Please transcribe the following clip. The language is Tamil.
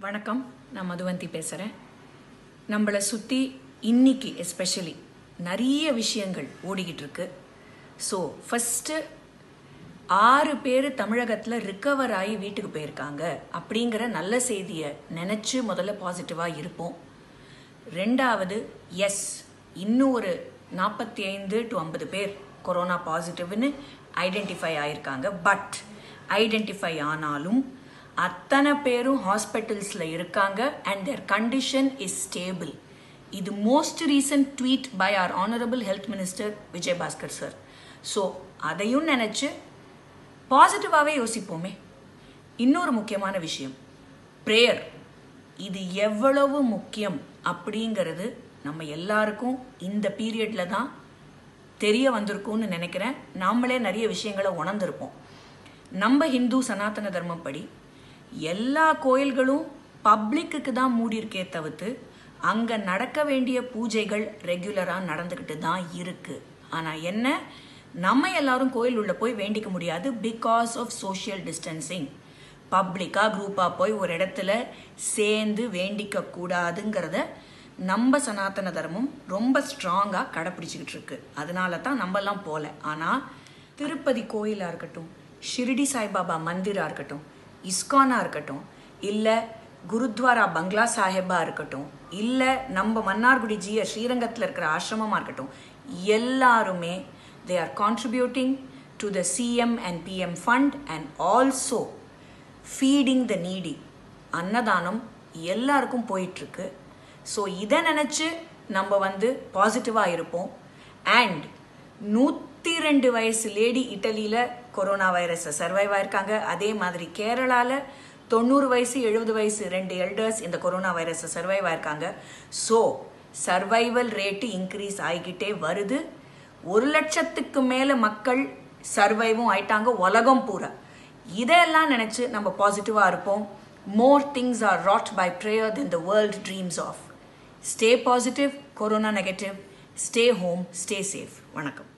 வணக்கம் நான் மதுவந்தி பேசுகிறேன் நம்மளை சுற்றி இன்னைக்கு எஸ்பெஷலி நிறைய விஷயங்கள் ஓடிக்கிட்டு இருக்கு ஸோ ஃபஸ்ட்டு ஆறு பேர் தமிழகத்தில் ரிக்கவர் ஆகி வீட்டுக்கு போயிருக்காங்க அப்படிங்கிற நல்ல செய்தியை நினச்சி முதல்ல பாசிட்டிவாக இருப்போம் ரெண்டாவது எஸ் இன்னும் ஒரு நாற்பத்தி ஐந்து டு ஐம்பது பேர் கொரோனா பாசிட்டிவ்னு ஐடென்டிஃபை ஆயிருக்காங்க பட் ஐடென்டிஃபை ஆனாலும் அத்தனை பேரும் ஹாஸ்பிட்டல்ஸில் இருக்காங்க and their condition is stable இது most recent tweet by our honourable health minister Vijayabaskar sir so அதையும் நினச்சி பாசிட்டிவாகவே யோசிப்போமே இன்னொரு முக்கியமான விஷயம் ப்ரேயர் இது எவ்வளவு முக்கியம் அப்படிங்கிறது நம்ம எல்லாருக்கும் இந்த பீரியட்ல தான் தெரிய வந்திருக்கும்னு நினைக்கிறேன் நாமளே நிறைய விஷயங்களை உணர்ந்திருப்போம் நம்ம ஹிந்து சனாதன தர்மம் படி எல்லா கோயில்களும் பப்ளிக்குக்கு தான் மூடியிருக்கே தவிர்த்து அங்கே நடக்க வேண்டிய பூஜைகள் ரெகுலராக நடந்துக்கிட்டு தான் இருக்கு ஆனால் என்ன நம்ம எல்லாரும் கோயில் உள்ள போய் வேண்டிக்க முடியாது பிகாஸ் ஆஃப் சோஷியல் டிஸ்டன்சிங் பப்ளிக்காக குரூப்பாக போய் ஒரு இடத்துல சேர்ந்து வேண்டிக்க கூடாதுங்கிறத நம்ம சனாதன தர்மம் ரொம்ப ஸ்ட்ராங்காக கடைப்பிடிச்சிக்கிட்டு இருக்கு அதனால தான் நம்மலாம் போகல ஆனால் திருப்பதி கோயிலாக இருக்கட்டும் ஷிரிடி சாய்பாபா மந்திராக இருக்கட்டும் இஸ்கானா இருக்கட்டும் இல்லை குருத்வாரா பங்களா சாஹிபா இருக்கட்டும் இல்லை நம்ம மன்னார்குடி ஜிய ஸ்ரீரங்கத்தில் இருக்கிற ஆசிரமமாக இருக்கட்டும் எல்லாருமே they are contributing to the CM and PM fund and also feeding the needy அன்னதானம் எல்லாருக்கும் போயிட்டுருக்கு ஸோ இதை நினச்சி நம்ம வந்து பாசிட்டிவாக இருப்போம் அண்ட் நூற்றி ரெண்டு வயசு லேடி இட்டலியில் கொரோனா வைரஸை சர்வைவ் ஆயிருக்காங்க அதே மாதிரி கேரளாவில் தொண்ணூறு வயசு எழுபது வயசு ரெண்டு எல்டர்ஸ் இந்த கொரோனா வைரஸை சர்வைவ் ஆயிருக்காங்க ஸோ சர்வைவல் ரேட்டு இன்க்ரீஸ் ஆகிக்கிட்டே வருது ஒரு லட்சத்துக்கு மேலே மக்கள் சர்வைவும் ஆயிட்டாங்க உலகம் பூரா இதெல்லாம் நினச்சி நம்ம பாசிட்டிவாக இருப்போம் more things are wrought by prayer than the world dreams of stay positive corona negative stay home stay safe வணக்கம்